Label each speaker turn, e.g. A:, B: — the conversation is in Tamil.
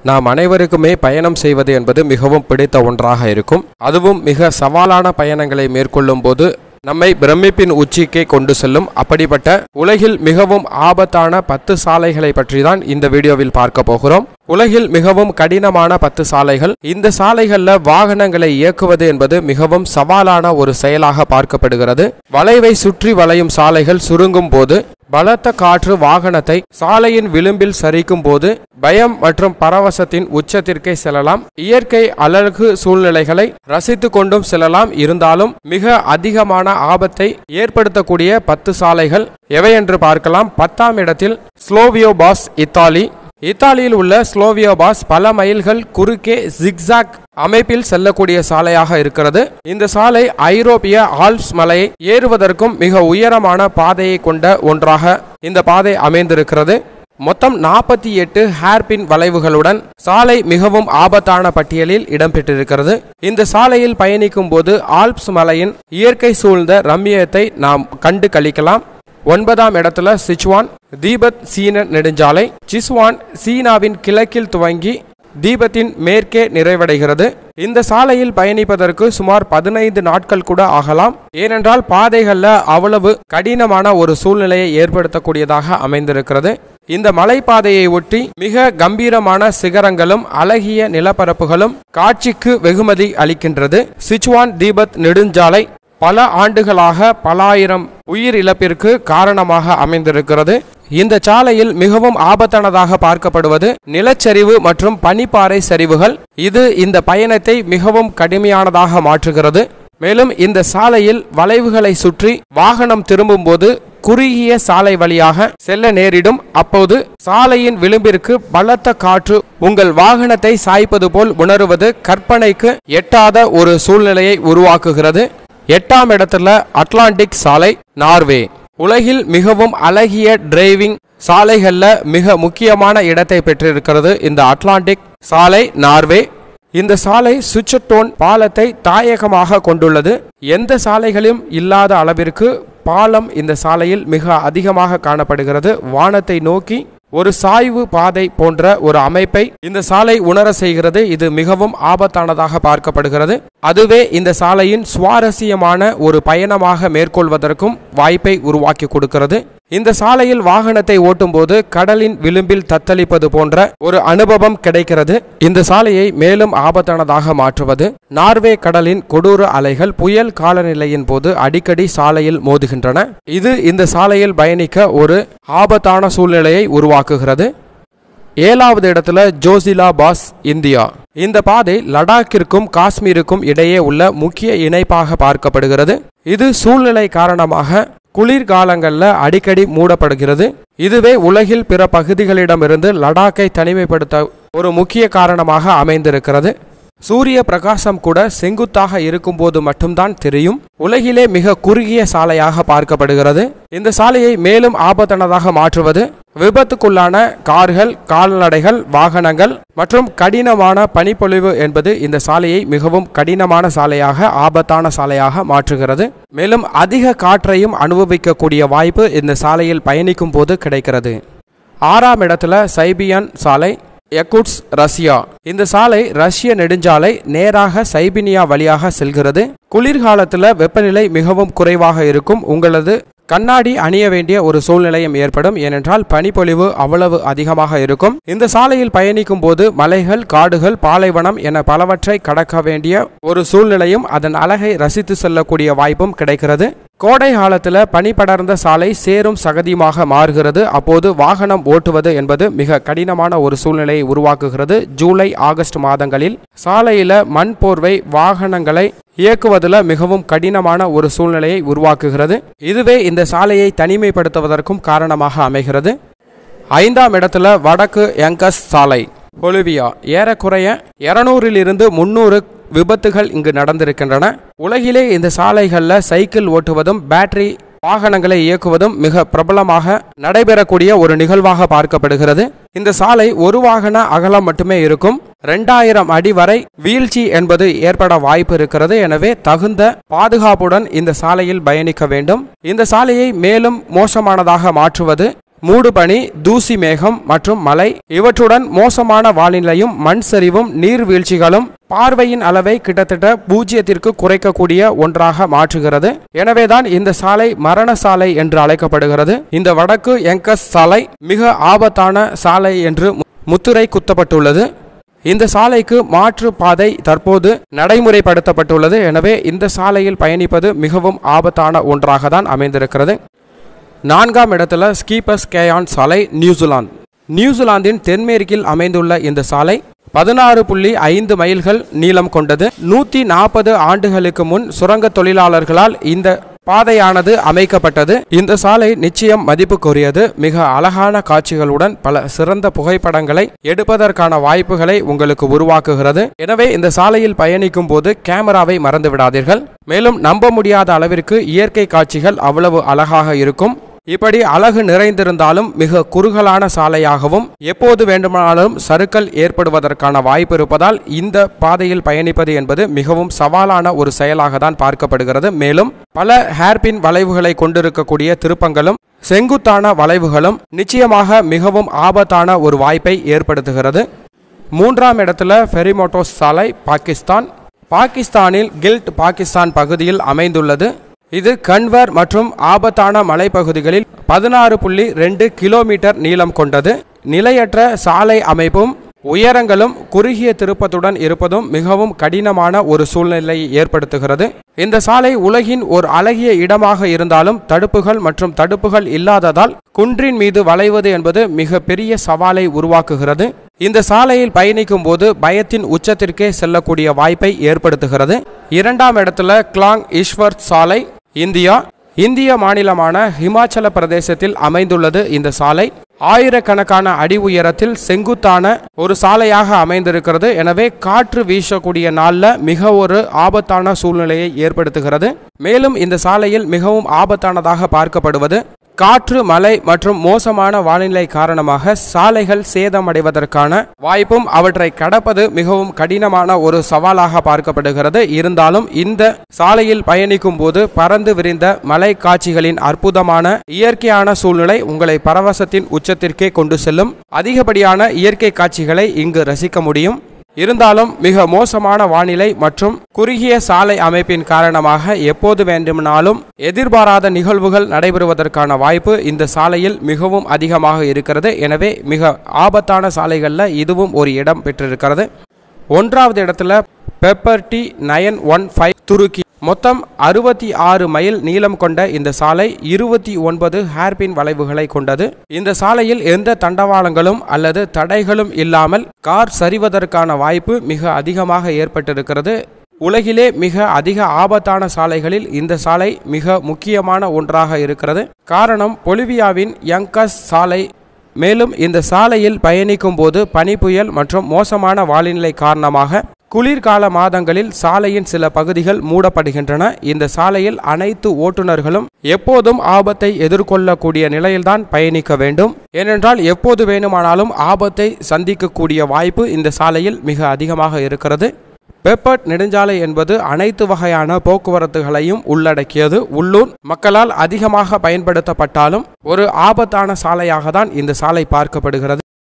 A: நாம் அனைவருக்குமே பயணம் செய்வது என்பது மிகவும் பிடித்த ஒன்றாக இருக்கும் அதுவும் மிக சவாலான பயணங்களை மேற்கொள்ளும் போது நம்மை பிரமிப்பின் உச்சிக்கே கொண்டு செல்லும் அப்படிப்பட்ட உலகில் மிகவும் ஆபத்தான பத்து சாலைகளை பற்றி தான் இந்த வீடியோவில் பார்க்க போகிறோம் உலகில் மிகவும் கடினமான பத்து சாலைகள் இந்த சாலைகள்ல வாகனங்களை இயக்குவது என்பது மிகவும் சவாலான ஒரு செயலாக பார்க்கப்படுகிறது வளைவை சுற்றி வளையும் சாலைகள் சுருங்கும் போது பலத்த காற்று வாகனத்தை சாலையின் விளிம்பில் சரிக்கும் போது பயம் மற்றும் பரவசத்தின் உச்சத்திற்கே செல்லலாம் இயற்கை அழகு சூழ்நிலைகளை ரசித்து கொண்டும் செல்லலாம் இருந்தாலும் மிக அதிகமான ஆபத்தை ஏற்படுத்தக்கூடிய பத்து சாலைகள் எவை என்று பார்க்கலாம் பத்தாம் இடத்தில் ஸ்லோவியோ பாஸ் இத்தாலி இத்தாலியில் உள்ள ஸ்லோவியோ பாஸ் பல மைல்கள் குறுக்கே ஜிக்ஸாக் அமைப்பில் செல்லக்கூடிய சாலையாக இருக்கிறது இந்த சாலை ஐரோப்பிய ஆல்ப்ஸ் மலையை ஏறுவதற்கும் மிக உயரமான பாதையை கொண்ட ஒன்றாக இந்த பாதை அமைந்திருக்கிறது மொத்தம் நாற்பத்தி எட்டு ஹேர்பின் வளைவுகளுடன் சாலை மிகவும் ஆபத்தான பட்டியலில் இடம்பெற்றிருக்கிறது இந்த சாலையில் பயணிக்கும் போது ஆல்ப்ஸ் மலையின் இயற்கை சூழ்ந்த ரம்மியத்தை நாம் கண்டு கழிக்கலாம் ஒன்பதாம் இடத்துல சிச்சுவான் தீபத் சீன நெடுஞ்சாலை சிஸ்வான் சீனாவின் கிழக்கில் துவங்கி தீபத்தின் மேற்கே நிறைவடைகிறது இந்த சாலையில் பயணிப்பதற்கு சுமார் பதினைந்து நாட்கள் கூட ஆகலாம் ஏனென்றால் பாதைகள்ல அவ்வளவு கடினமான ஒரு சூழ்நிலையை ஏற்படுத்தக்கூடியதாக அமைந்திருக்கிறது இந்த மலைப்பாதையை ஒட்டி மிக கம்பீரமான சிகரங்களும் அழகிய நிலப்பரப்புகளும் காட்சிக்கு வெகுமதி அளிக்கின்றது சிச்சுவான் தீபத் நெடுஞ்சாலை பல ஆண்டுகளாக பல ஆயிரம் உயிர் இழப்பிற்கு காரணமாக அமைந்திருக்கிறது இந்த சாலையில் மிகவும் ஆபத்தானதாக பார்க்கப்படுவது நிலச்சரிவு மற்றும் பனிப்பாறை சரிவுகள் இது இந்த பயணத்தை மிகவும் கடுமையானதாக மாற்றுகிறது மேலும் இந்த சாலையில் வளைவுகளை சுற்றி வாகனம் திரும்பும்போது குறுகிய சாலை வழியாக செல்ல நேரிடும் அப்போது சாலையின் விளிம்பிற்கு பலத்த காற்று உங்கள் வாகனத்தை சாய்ப்பது போல் உணருவது கற்பனைக்கு எட்டாத ஒரு சூழ்நிலையை உருவாக்குகிறது எட்டாம் இடத்துல அட்லாண்டிக் சாலை நார்வே உலகில் மிகவும் அழகிய டிரைவிங் சாலைகள்ல மிக முக்கியமான இடத்தை பெற்றிருக்கிறது இந்த அட்லாண்டிக் சாலை நார்வே இந்த சாலை சுவிட்சர்டோன் பாலத்தை தாயகமாக கொண்டுள்ளது எந்த சாலைகளும் இல்லாத அளவிற்கு பாலம் இந்த சாலையில் மிக அதிகமாக காணப்படுகிறது வானத்தை நோக்கி ஒரு சாய்வு பாதை போன்ற ஒரு அமைப்பை இந்த சாலை உணர செய்கிறது இது மிகவும் ஆபத்தானதாக பார்க்கப்படுகிறது அதுவே இந்த சாலையின் சுவாரஸ்யமான ஒரு பயணமாக மேற்கொள்வதற்கும் வாய்ப்பை உருவாக்கி கொடுக்கிறது இந்த சாலையில் வாகனத்தை ஓட்டும்போது கடலின் விளிம்பில் தத்தளிப்பது போன்ற ஒரு அனுபவம் கிடைக்கிறது இந்த சாலையை மேலும் ஆபத்தானதாக மாற்றுவது நார்வே கடலின் கொடூர அலைகள் புயல் காலநிலையின் போது அடிக்கடி சாலையில் மோதுகின்றன இது இந்த சாலையில் பயணிக்க ஒரு ஆபத்தான சூழ்நிலையை உருவாக்குகிறது ஏழாவது இடத்துல ஜோசிலா பாஸ் இந்தியா இந்த பாதை லடாக்கிற்கும் காஷ்மீருக்கும் இடையே உள்ள முக்கிய இணைப்பாக பார்க்கப்படுகிறது இது சூழ்நிலை காரணமாக குளிர்காலங்களில் அடிக்கடி மூடப்படுகிறது இதுவே உலகில் பிற பகுதிகளிடமிருந்து லடாக்கை தனிமைப்படுத்த ஒரு முக்கிய காரணமாக அமைந்திருக்கிறது சூரிய பிரகாசம் கூட செங்குத்தாக இருக்கும்போது மட்டும்தான் தெரியும் உலகிலே மிக குறுகிய சாலையாக பார்க்கப்படுகிறது இந்த சாலையை மேலும் ஆபத்தானதாக மாற்றுவது விபத்துக்குள்ளான கார்கள் கால்நடைகள் வாகனங்கள் மற்றும் கடினமான பனிப்பொழிவு என்பது இந்த சாலையை மிகவும் கடினமான சாலையாக ஆபத்தான சாலையாக மாற்றுகிறது மேலும் அதிக காற்றையும் அனுபவிக்கக்கூடிய வாய்ப்பு இந்த சாலையில் பயணிக்கும் போது கிடைக்கிறது ஆறாம் இடத்துல சைபியன் சாலை எக்குட்ஸ் ரஷ்யா இந்த சாலை ரஷ்ய நெடுஞ்சாலை நேராக சைபினியா வழியாக செல்கிறது குளிர்காலத்தில் வெப்பநிலை மிகவும் குறைவாக இருக்கும் உங்களது கண்ணாடி அணிய வேண்டிய ஒரு சூழ்நிலையும் ஏற்படும் ஏனென்றால் பனிப்பொழிவு அவ்வளவு அதிகமாக இருக்கும் இந்த சாலையில் பயணிக்கும் போது மலைகள் காடுகள் பாலைவனம் என பலவற்றை கடக்க வேண்டிய ஒரு சூழ்நிலையும் அதன் அழகை ரசித்து செல்லக்கூடிய வாய்ப்பும் கிடைக்கிறது கோடை காலத்தில் பனி படர்ந்த சாலை சேரும் சகதியுமாக மாறுகிறது அப்போது வாகனம் ஓட்டுவது என்பது மிக கடினமான ஒரு சூழ்நிலையை உருவாக்குகிறது ஜூலை ஆகஸ்ட் மாதங்களில் சாலையில மண் போர்வை வாகனங்களை இயக்குவதில் மிகவும் கடினமான ஒரு சூழ்நிலையை உருவாக்குகிறது இதுவே இந்த சாலையை தனிமைப்படுத்துவதற்கும் காரணமாக அமைகிறது ஐந்தாம் இடத்துல வடக்கு எங்கஸ் சாலை பொலிவியா ஏறக்குறைய இருநூறிலிருந்து முன்னூறு விபத்துகள் இங்கு நடந்திருக்கின்றன உலகிலே இந்த சாலைகளில் சைக்கிள் ஓட்டுவதும் பேட்டரி வாகனங்களை இயக்குவதும் மிக பிரபலமாக நடைபெறக்கூடிய ஒரு நிகழ்வாக பார்க்கப்படுகிறது இந்த சாலை ஒரு வாகன அகலம் மட்டுமே இருக்கும் ரெண்டாயிரம் அடி வரை வீழ்ச்சி என்பது ஏற்பட வாய்ப்பு இருக்கிறது எனவே தகுந்த பாதுகாப்புடன் இந்த சாலையில் பயணிக்க வேண்டும் இந்த சாலையை மேலும் மோசமானதாக மாற்றுவது மூடுபனி தூசி மேகம் மற்றும் மழை இவற்றுடன் மோசமான வானிலையும் மண் சரிவும் நீர்வீழ்ச்சிகளும் பார்வையின் அளவை கிட்டத்தட்ட பூஜ்ஜியத்திற்கு குறைக்கக்கூடிய ஒன்றாக மாற்றுகிறது எனவேதான் இந்த சாலை மரண சாலை என்று அழைக்கப்படுகிறது இந்த வடக்கு எங்கஸ் சாலை மிக ஆபத்தான சாலை என்று மு- முத்திரை குத்தப்பட்டுள்ளது இந்த சாலைக்கு மாற்று பாதை தற்போது நடைமுறைப்படுத்தப்பட்டுள்ளது எனவே இந்த சாலையில் பயணிப்பது மிகவும் ஆபத்தான ஒன்றாக தான் அமைந்திருக்கிறது நான்காம் இடத்துல ஸ்கீபஸ் கேயான் சாலை நியூசிலாந்து நியூசிலாந்தின் தென்மேற்கில் அமைந்துள்ள இந்த சாலை பதினாறு புள்ளி ஐந்து மைல்கள் நீளம் கொண்டது நூற்றி நாற்பது ஆண்டுகளுக்கு முன் சுரங்க தொழிலாளர்களால் இந்த பாதையானது அமைக்கப்பட்டது இந்த சாலை நிச்சயம் மதிப்புக்குரியது மிக அழகான காட்சிகளுடன் பல சிறந்த புகைப்படங்களை எடுப்பதற்கான வாய்ப்புகளை உங்களுக்கு உருவாக்குகிறது எனவே இந்த சாலையில் பயணிக்கும் போது கேமராவை மறந்து விடாதீர்கள் மேலும் நம்ப முடியாத அளவிற்கு இயற்கை காட்சிகள் அவ்வளவு அழகாக இருக்கும் இப்படி அழகு நிறைந்திருந்தாலும் மிக குறுகலான சாலையாகவும் எப்போது வேண்டுமானாலும் சறுக்கல் ஏற்படுவதற்கான வாய்ப்பு இருப்பதால் இந்த பாதையில் பயணிப்பது என்பது மிகவும் சவாலான ஒரு செயலாக தான் பார்க்கப்படுகிறது மேலும் பல ஹேர்பின் வளைவுகளை கொண்டிருக்கக்கூடிய திருப்பங்களும் செங்குத்தான வளைவுகளும் நிச்சயமாக மிகவும் ஆபத்தான ஒரு வாய்ப்பை ஏற்படுத்துகிறது மூன்றாம் இடத்துல ஃபெரிமோட்டோஸ் சாலை பாகிஸ்தான் பாகிஸ்தானில் கில்ட் பாகிஸ்தான் பகுதியில் அமைந்துள்ளது இது கன்வர் மற்றும் ஆபத்தான மலைப்பகுதிகளில் பதினாறு புள்ளி ரெண்டு கிலோமீட்டர் நீளம் கொண்டது நிலையற்ற சாலை அமைப்பும் உயரங்களும் குறுகிய திருப்பத்துடன் இருப்பதும் மிகவும் கடினமான ஒரு சூழ்நிலையை ஏற்படுத்துகிறது இந்த சாலை உலகின் ஒரு அழகிய இடமாக இருந்தாலும் தடுப்புகள் மற்றும் தடுப்புகள் இல்லாததால் குன்றின் மீது வளைவது என்பது மிக பெரிய சவாலை உருவாக்குகிறது இந்த சாலையில் பயணிக்கும் போது பயத்தின் உச்சத்திற்கே செல்லக்கூடிய வாய்ப்பை ஏற்படுத்துகிறது இரண்டாம் இடத்துல கிளாங் ஈஸ்வர் சாலை இந்தியா இந்திய மாநிலமான ஹிமாச்சல பிரதேசத்தில் அமைந்துள்ளது இந்த சாலை ஆயிரக்கணக்கான அடி உயரத்தில் செங்குத்தான ஒரு சாலையாக அமைந்திருக்கிறது எனவே காற்று வீசக்கூடிய நாள்ல மிக ஒரு ஆபத்தான சூழ்நிலையை ஏற்படுத்துகிறது மேலும் இந்த சாலையில் மிகவும் ஆபத்தானதாக பார்க்கப்படுவது காற்று மழை மற்றும் மோசமான வானிலை காரணமாக சாலைகள் சேதமடைவதற்கான வாய்ப்பும் அவற்றை கடப்பது மிகவும் கடினமான ஒரு சவாலாக பார்க்கப்படுகிறது இருந்தாலும் இந்த சாலையில் பயணிக்கும் போது பறந்து விரிந்த மலை காட்சிகளின் அற்புதமான இயற்கையான சூழ்நிலை உங்களை பரவசத்தின் உச்சத்திற்கே கொண்டு செல்லும் அதிகப்படியான இயற்கை காட்சிகளை இங்கு ரசிக்க முடியும் இருந்தாலும் மிக மோசமான வானிலை மற்றும் குறுகிய சாலை அமைப்பின் காரணமாக எப்போது வேண்டுமானாலும் எதிர்பாராத நிகழ்வுகள் நடைபெறுவதற்கான வாய்ப்பு இந்த சாலையில் மிகவும் அதிகமாக இருக்கிறது எனவே மிக ஆபத்தான சாலைகளில் இதுவும் ஒரு இடம் பெற்றிருக்கிறது ஒன்றாவது இடத்துல pepper T nine one five துருக்கி மொத்தம் அறுபத்தி ஆறு மைல் நீளம் கொண்ட இந்த சாலை இருபத்தி ஒன்பது ஹேர்பின் வளைவுகளை கொண்டது இந்த சாலையில் எந்த தண்டவாளங்களும் அல்லது தடைகளும் இல்லாமல் கார் சரிவதற்கான வாய்ப்பு மிக அதிகமாக ஏற்பட்டிருக்கிறது உலகிலே மிக அதிக ஆபத்தான சாலைகளில் இந்த சாலை மிக முக்கியமான ஒன்றாக இருக்கிறது காரணம் பொலிவியாவின் யங்கஸ் சாலை மேலும் இந்த சாலையில் பயணிக்கும் போது பனிப்புயல் மற்றும் மோசமான வானிலை காரணமாக குளிர்கால மாதங்களில் சாலையின் சில பகுதிகள் மூடப்படுகின்றன இந்த சாலையில் அனைத்து ஓட்டுநர்களும் எப்போதும் ஆபத்தை எதிர்கொள்ளக்கூடிய நிலையில்தான் பயணிக்க வேண்டும் ஏனென்றால் எப்போது வேணுமானாலும் ஆபத்தை சந்திக்கக்கூடிய வாய்ப்பு இந்த சாலையில் மிக அதிகமாக இருக்கிறது பெப்பர்ட் நெடுஞ்சாலை என்பது அனைத்து வகையான போக்குவரத்துகளையும் உள்ளடக்கியது உள்ளூர் மக்களால் அதிகமாக பயன்படுத்தப்பட்டாலும் ஒரு ஆபத்தான சாலையாக தான் இந்த சாலை பார்க்கப்படுகிறது